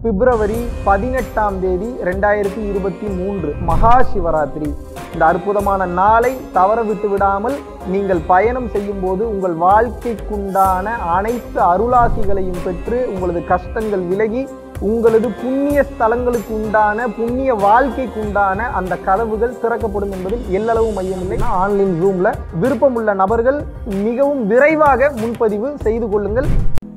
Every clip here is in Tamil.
பிப்ரவரி பதினெட்டாம் தேதி ரெண்டாயிரத்தி இருபத்தி மூன்று மகா சிவராத்திரி இந்த அற்புதமான நாளை தவற விட்டு விடாமல் நீங்கள் பயணம் செய்யும் போது உங்கள் வாழ்க்கைக்குண்டான அனைத்து அருளாசிகளையும் பெற்று உங்களது கஷ்டங்கள் விலகி உங்களது புண்ணிய ஸ்தலங்களுக்கு உண்டான புண்ணிய வாழ்க்கைக்கு உண்டான அந்த கதவுகள் திறக்கப்படும் என்பதில் எல்லளவு மையமில்லை ஆன்லைன் ஜூம்ல விருப்பமுள்ள நபர்கள் மிகவும் விரைவாக முன்பதிவு செய்து கொள்ளுங்கள்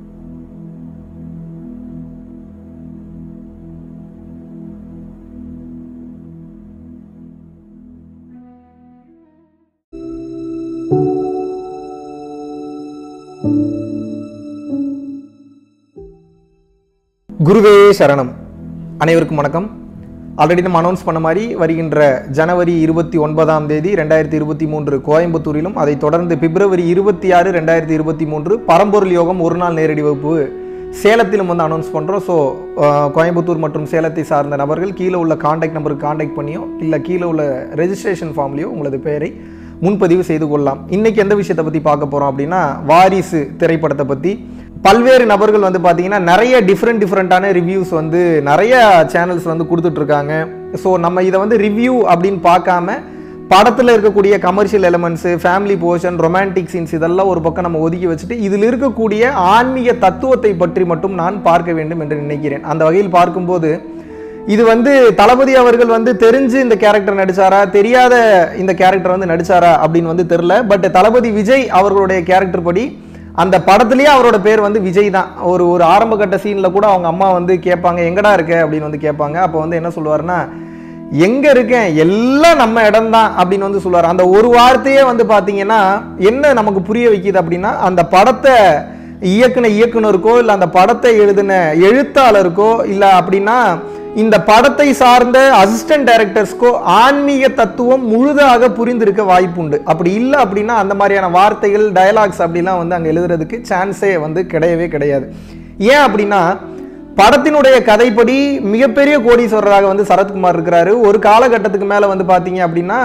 குருவே சரணம் அனைவருக்கும் வணக்கம் ஆல்ரெடி நம்ம அனௌன்ஸ் பண்ண மாதிரி வருகின்ற ஜனவரி இருபத்தி ஒன்பதாம் தேதி ரெண்டாயிரத்தி இருபத்தி மூன்று கோயம்புத்தூரிலும் அதைத் தொடர்ந்து பிப்ரவரி இருபத்தி ஆறு ரெண்டாயிரத்தி இருபத்தி மூன்று பரம்பொருள் யோகம் ஒரு நாள் நேரடி வகுப்பு சேலத்திலும் வந்து அனௌன்ஸ் பண்ணுறோம் ஸோ கோயம்புத்தூர் மற்றும் சேலத்தை சார்ந்த நபர்கள் கீழே உள்ள காண்டாக்ட் நம்பருக்கு காண்டாக்ட் பண்ணியோ இல்லை கீழே உள்ள ரெஜிஸ்ட்ரேஷன் ஃபார்ம்லேயோ உங்களது பெயரை முன்பதிவு செய்து கொள்ளலாம் இன்னைக்கு எந்த விஷயத்தை பற்றி பார்க்க போகிறோம் அப்படின்னா வாரிசு திரைப்படத்தை பற்றி பல்வேறு நபர்கள் வந்து பார்த்தீங்கன்னா நிறைய டிஃப்ரெண்ட் டிஃப்ரெண்ட்டான ரிவ்யூஸ் வந்து நிறைய சேனல்ஸ் வந்து கொடுத்துட்ருக்காங்க ஸோ நம்ம இதை வந்து ரிவ்யூ அப்படின்னு பார்க்காம படத்தில் இருக்கக்கூடிய commercial elements family portion romantic scenes இதெல்லாம் ஒரு பக்கம் நம்ம ஒதுக்கி வச்சுட்டு இதில் இருக்கக்கூடிய ஆன்மீக தத்துவத்தை பற்றி மட்டும் நான் பார்க்க வேண்டும் என்று நினைக்கிறேன் அந்த வகையில் பார்க்கும்போது இது வந்து தளபதி அவர்கள் வந்து தெரிஞ்சு இந்த கேரக்டர் நடிச்சாரா தெரியாத இந்த கேரக்டர் வந்து நடிச்சாரா அப்படின்னு வந்து தெரில பட் தளபதி விஜய் அவர்களுடைய கேரக்டர் படி அந்த படத்துலயே அவரோட பேர் வந்து விஜய் தான் ஒரு ஒரு ஆரம்ப கட்ட சீன்ல கூட அவங்க அம்மா வந்து கேட்பாங்க எங்கடா இருக்க அப்படின்னு வந்து கேட்பாங்க அப்போ வந்து என்ன சொல்லுவாருன்னா எங்க இருக்கேன் எல்லாம் நம்ம இடம்தான் அப்படின்னு வந்து சொல்லுவார் அந்த ஒரு வார்த்தையே வந்து பாத்தீங்கன்னா என்ன நமக்கு புரிய வைக்குது அப்படின்னா அந்த படத்தை இயக்குன இயக்குனருக்கோ இல்லை அந்த படத்தை எழுதின எழுத்தாளருக்கோ இல்லை அப்படின்னா இந்த படத்தை சார்ந்த அசிஸ்டன்ட் டைரக்டர்ஸ்க்கோ ஆன்மீக தத்துவம் முழுதாக புரிந்திருக்க வாய்ப்புண்டு அப்படி இல்லை அப்படின்னா அந்த மாதிரியான வார்த்தைகள் டயலாக்ஸ் அப்படிலாம் வந்து அங்கே எழுதுறதுக்கு சான்ஸே வந்து கிடையவே கிடையாது ஏன் அப்படின்னா படத்தினுடைய கதைப்படி மிகப்பெரிய கோடீஸ்வரராக வந்து சரத்குமார் இருக்கிறாரு ஒரு காலகட்டத்துக்கு மேலே வந்து பார்த்தீங்க அப்படின்னா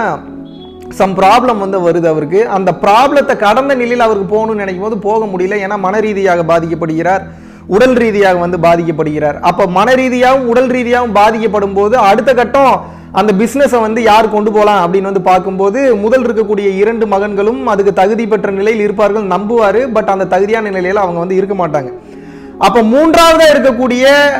சம் ப்ராப்ளம் வந்து வருது அவருக்கு அந்த ப்ராப்ளத்தை கடந்த நிலையில் அவருக்கு போகணும்னு நினைக்கும் போது போக முடியல ஏன்னா மன ரீதியாக பாதிக்கப்படுகிறார் உடல் ரீதியாக வந்து பாதிக்கப்படுகிறார் அப்போ மன ரீதியாகவும் உடல் ரீதியாகவும் பாதிக்கப்படும் போது அடுத்த கட்டம் அந்த பிஸ்னஸை வந்து யார் கொண்டு போகலாம் அப்படின்னு வந்து பார்க்கும்போது முதல் இருக்கக்கூடிய இரண்டு மகன்களும் அதுக்கு தகுதி பெற்ற நிலையில் இருப்பார்கள் நம்புவார் பட் அந்த தகுதியான நிலையில் அவங்க வந்து இருக்க மாட்டாங்க அப்போ மூன்றாவதா இருக்கக்கூடிய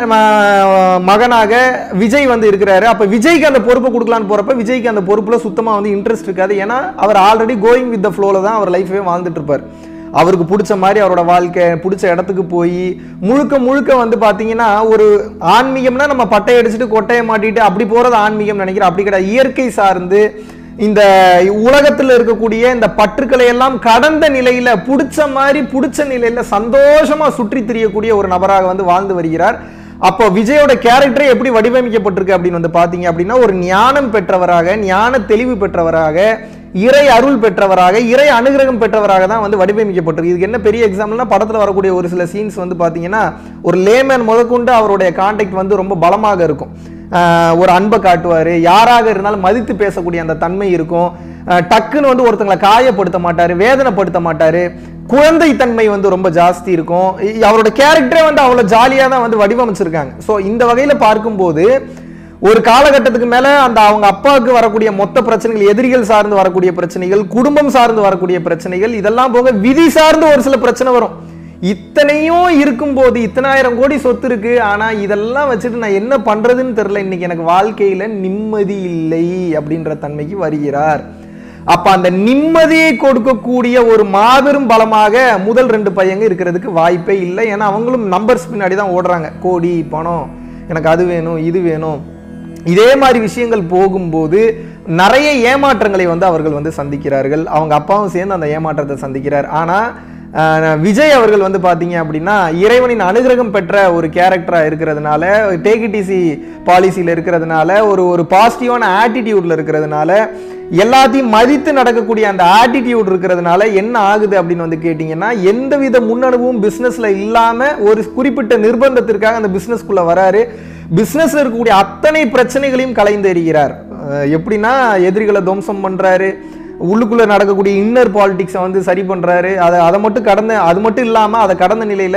ம- மகனாக விஜய் வந்து இருக்கிறாரு அப்போ விஜய்க்கு அந்த பொறுப்பை கொடுக்கலான்னு போறப்ப விஜய்க்கு அந்த பொறுப்புல சுத்தமா வந்து இன்ட்ரெஸ்ட் இருக்காது ஏன்னா அவர் ஆல்ரெடி கோயிங் வித் த ஃப்ளோல தான் அவர் லைஃபே வாழ்ந்துட்டு இருப்பார் அவருக்கு பிடிச்ச மாதிரி அவரோட வாழ்க்கை பிடிச்ச இடத்துக்கு போய் முழுக்க முழுக்க வந்து பார்த்தீங்கன்னா ஒரு ஆன்மீகம்னா நம்ம பட்டை அடிச்சுட்டு கொட்டையை மாட்டிட்டு அப்படி போறது ஆன்மீகம் நினைக்கிறேன் அப்படி கிடையாது இயற்கை சார்ந்து இந்த உலகத்தில் இருக்கக்கூடிய இந்த பற்றுக்களை எல்லாம் கடந்த நிலையில பிடிச்ச மாதிரி பிடிச்ச நிலையில சந்தோஷமா சுற்றி திரியக்கூடிய ஒரு நபராக வந்து வாழ்ந்து வருகிறார் அப்போ விஜயோட கேரக்டரே எப்படி வடிவமைக்கப்பட்டிருக்கு அப்படின்னு வந்து பாத்தீங்க அப்படின்னா ஒரு ஞானம் பெற்றவராக ஞான தெளிவு பெற்றவராக இறை அருள் பெற்றவராக இறை அனுகிரகம் பெற்றவராக தான் வந்து வடிவமைக்கப்பட்டிருக்கு இதுக்கு என்ன பெரிய எக்ஸாம்பிள்னா படத்துல வரக்கூடிய ஒரு சில சீன்ஸ் வந்து பாத்தீங்கன்னா ஒரு லேமேன் முதற்கொண்டு அவருடைய கான்டாக்ட் வந்து ரொம்ப பலமாக இருக்கும் ஆஹ் ஒரு அன்பை காட்டுவார் யாராக இருந்தாலும் மதித்து பேசக்கூடிய அந்த தன்மை இருக்கும் ஆஹ் டக்குன்னு வந்து ஒருத்தங்களை காயப்படுத்த மாட்டார் வேதனைப்படுத்த மாட்டார் குழந்தைத்தன்மை வந்து ரொம்ப ஜாஸ்தி இருக்கும் இ- அவரோட கேரக்டரே வந்து அவ்வளோ ஜாலியாக தான் வந்து வடிவமைச்சிருக்காங்க ஸோ இந்த வகையில் பார்க்கும்போது ஒரு காலகட்டத்துக்கு மேல அந்த அவங்க அப்பாவுக்கு வரக்கூடிய மொத்த பிரச்சனைகள் எதிரிகள் சார்ந்து வரக்கூடிய பிரச்சனைகள் குடும்பம் சார்ந்து வரக்கூடிய பிரச்சனைகள் இதெல்லாம் போக விதி சார்ந்து ஒரு சில பிரச்சனை வரும் இத்தனையும் இருக்கும்போது இத்தனாயிரம் கோடி சொத்து இருக்கு ஆனா இதெல்லாம் வச்சுட்டு நான் என்ன பண்றதுன்னு தெரியல இன்னைக்கு எனக்கு வாழ்க்கையில நிம்மதி இல்லை அப்படின்ற தன்மைக்கு வருகிறார் அப்ப அந்த நிம்மதியை கொடுக்கக்கூடிய ஒரு மாபெரும் பலமாக முதல் ரெண்டு பையங்க இருக்கிறதுக்கு வாய்ப்பே இல்லை ஏன்னா அவங்களும் நம்பர்ஸ் பின்னாடி தான் ஓடுறாங்க கோடி பணம் எனக்கு அது வேணும் இது வேணும் இதே மாதிரி விஷயங்கள் போகும்போது நிறைய ஏமாற்றங்களை வந்து அவர்கள் வந்து சந்திக்கிறார்கள் அவங்க அப்பாவும் சேர்ந்து அந்த ஏமாற்றத்தை சந்திக்கிறார் ஆனா அஹ், விஜய் அவர்கள் வந்து பார்த்தீங்க அப்படின்னா இறைவனின் அனுகிரகம் பெற்ற ஒரு கேரக்டராக இருக்கிறதுனால டேகிடிசி பாலிசியில் இருக்கிறதுனால ஒரு ஒரு பாசிட்டிவான ஆட்டிடியூட்ல இருக்கிறதுனால எல்லாத்தையும் மதித்து நடக்கக்கூடிய அந்த ஆட்டிடியூட் இருக்கிறதுனால என்ன ஆகுது அப்படின்னு வந்து கேட்டிங்கன்னா எந்தவித முன்னனுபவம் பிஸ்னஸில் இல்லாமல் ஒரு குறிப்பிட்ட நிர்பந்தத்திற்காக அந்த பிஸ்னஸ்க்குள்ளே வராரு பிஸ்னஸில் இருக்கக்கூடிய அத்தனை பிரச்சனைகளையும் கலைந்தெறிகிறார் அஹ் எப்படின்னா எதிரிகளை துவம்சம் பண்ணுறாரு உள்ளுக்குள்ளே நடக்கக்கூடிய இன்னர் பாலிடிக்ஸை வந்து சரி பண்ணுறாரு அதை அதை மட்டும் கடந்த அது மட்டும் இல்லாமல் அதை கடந்த நிலையில்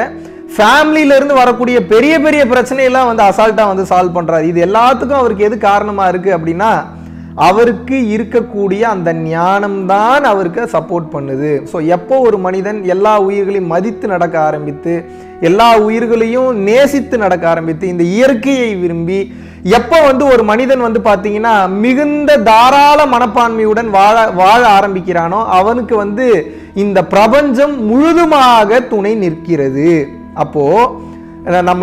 ஃபேமிலியில இருந்து வரக்கூடிய பெரிய பெரிய பிரச்சனையெல்லாம் வந்து அசால்ட்டா வந்து சால்வ் பண்றாரு இது எல்லாத்துக்கும் அவருக்கு எது காரணமா இருக்கு அப்படின்னா அவருக்கு இருக்கக்கூடிய அந்த ஞானம்தான் அவருக்கு சப்போர்ட் பண்ணுது ஸோ எப்போ ஒரு மனிதன் எல்லா உயிர்களையும் மதித்து நடக்க ஆரம்பித்து எல்லா உயிர்களையும் நேசித்து நடக்க ஆரம்பித்து இந்த இயற்கையை விரும்பி எப்போ வந்து ஒரு மனிதன் வந்து பார்த்தீங்கன்னா மிகுந்த தாராள மனப்பான்மையுடன் வாழ வாழ ஆரம்பிக்கிறானோ அவனுக்கு வந்து இந்த பிரபஞ்சம் முழுதுமாக துணை நிற்கிறது அப்போ அஹ் நம்ம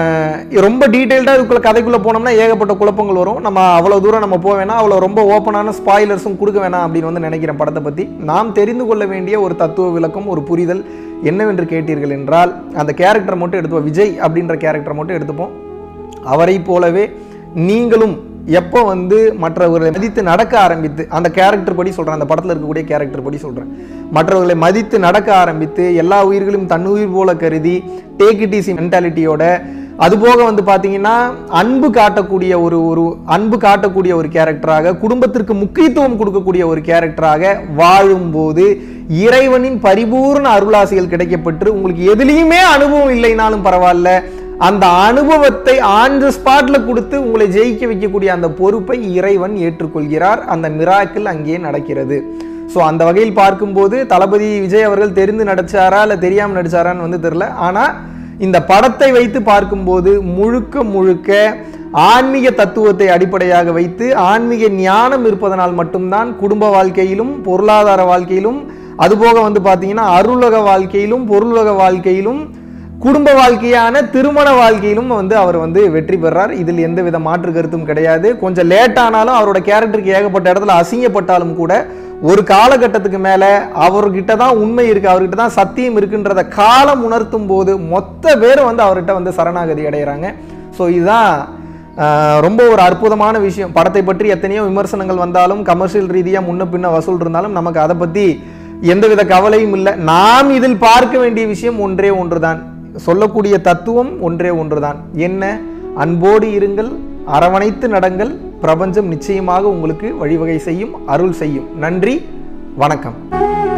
ரொம்ப டீட்டெயில்டாக இதுக்குள்ள கதைக்குள்ளே போனோம்னா ஏகப்பட்ட குழப்பங்கள் வரும் நம்ம அவ்வளோ தூரம் நம்ம போக வேணாம் அவ்வளோ ரொம்ப ஓப்பனான ஸ்பாய்லர்ஸும் கொடுக்க வேணாம் அப்படின்னு வந்து நினைக்கிறேன் படத்தை பற்றி நாம் தெரிந்து கொள்ள வேண்டிய ஒரு தத்துவ விளக்கம் ஒரு புரிதல் என்னவென்று கேட்டீர்கள் என்றால் அந்த கேரக்டர் மட்டும் எடுத்துப்போம் விஜய் அப்படின்ற கேரக்டர் மட்டும் எடுத்துப்போம் அவரை போலவே நீங்களும் எப்போ வந்து மற்றவர்களை மதித்து நடக்க ஆரம்பித்து அந்த கேரக்டர் படி சொல்கிறேன் அந்த படத்தில் இருக்கக்கூடிய கேரக்டர் படி சொல்கிறேன் மற்றவர்களை மதித்து நடக்க ஆரம்பித்து எல்லா உயிர்களையும் தன்னுயிர் போல கருதி டேக் இட் ஈஸி மென்டாலிட்டியோட அதுபோக வந்து பார்த்தீங்கன்னா அன்பு காட்டக்கூடிய ஒரு ஒரு அன்பு காட்டக்கூடிய ஒரு கேரக்டராக குடும்பத்திற்கு முக்கியத்துவம் கொடுக்கக்கூடிய ஒரு கேரக்டராக வாழும்போது இறைவனின் பரிபூர்ண அருளாசிகள் கிடைக்கப்பெற்று உங்களுக்கு எதுலேயுமே அனுபவம் இல்லைனாலும் பரவாயில்ல அந்த அனுபவத்தை ஆன் த ஸ்பாட்ல கொடுத்து உங்களை ஜெயிக்க வைக்கக்கூடிய அந்த பொறுப்பை இறைவன் ஏற்றுக்கொள்கிறார் அந்த மிராக்கிள் அங்கேயே நடக்கிறது ஸோ அந்த வகையில் பார்க்கும்போது தளபதி விஜய் அவர்கள் தெரிந்து நடிச்சாரா இல்லை தெரியாமல் நடிச்சாரான்னு வந்து தெரில ஆனால் இந்த படத்தை வைத்து பார்க்கும்போது முழுக்க முழுக்க ஆன்மீக தத்துவத்தை அடிப்படையாக வைத்து ஆன்மீக ஞானம் இருப்பதனால் மட்டும்தான் குடும்ப வாழ்க்கையிலும் பொருளாதார வாழ்க்கையிலும் அதுபோக வந்து பார்த்தீங்கன்னா அருளக வாழ்க்கையிலும் பொருளுலக வாழ்க்கையிலும் குடும்ப வாழ்க்கையான திருமண வாழ்க்கையிலும் வந்து அவர் வந்து வெற்றி பெறார் இதில் எந்த வித மாற்று கருத்தும் கிடையாது கொஞ்சம் லேட் ஆனாலும் அவரோட கேரக்டருக்கு ஏகப்பட்ட இடத்துல அசிங்கப்பட்டாலும் கூட ஒரு காலகட்டத்துக்கு மேல அவர்கிட்ட தான் உண்மை இருக்கு அவர்கிட்ட தான் சத்தியம் இருக்குன்றத காலம் உணர்த்தும் போது மொத்த பேரும் வந்து அவர்கிட்ட வந்து சரணாகதி அடைகிறாங்க ஸோ இதுதான் ஆஹ், ரொம்ப ஒரு அற்புதமான விஷயம் படத்தை பற்றி எத்தனையோ விமர்சனங்கள் வந்தாலும் கமர்ஷியல் ரீதியாக முன்ன பின்ன வசூல் இருந்தாலும் நமக்கு அதை பற்றி எந்தவித கவலையும் இல்லை நாம் இதில் பார்க்க வேண்டிய விஷயம் ஒன்றே ஒன்றுதான் சொல்லக்கூடிய தத்துவம் ஒன்றே ஒன்றுதான் என்ன அன்போடு இருங்கள் அரவணைத்து நடங்கள் பிரபஞ்சம் நிச்சயமாக உங்களுக்கு வழிவகை செய்யும் அருள் செய்யும் நன்றி வணக்கம்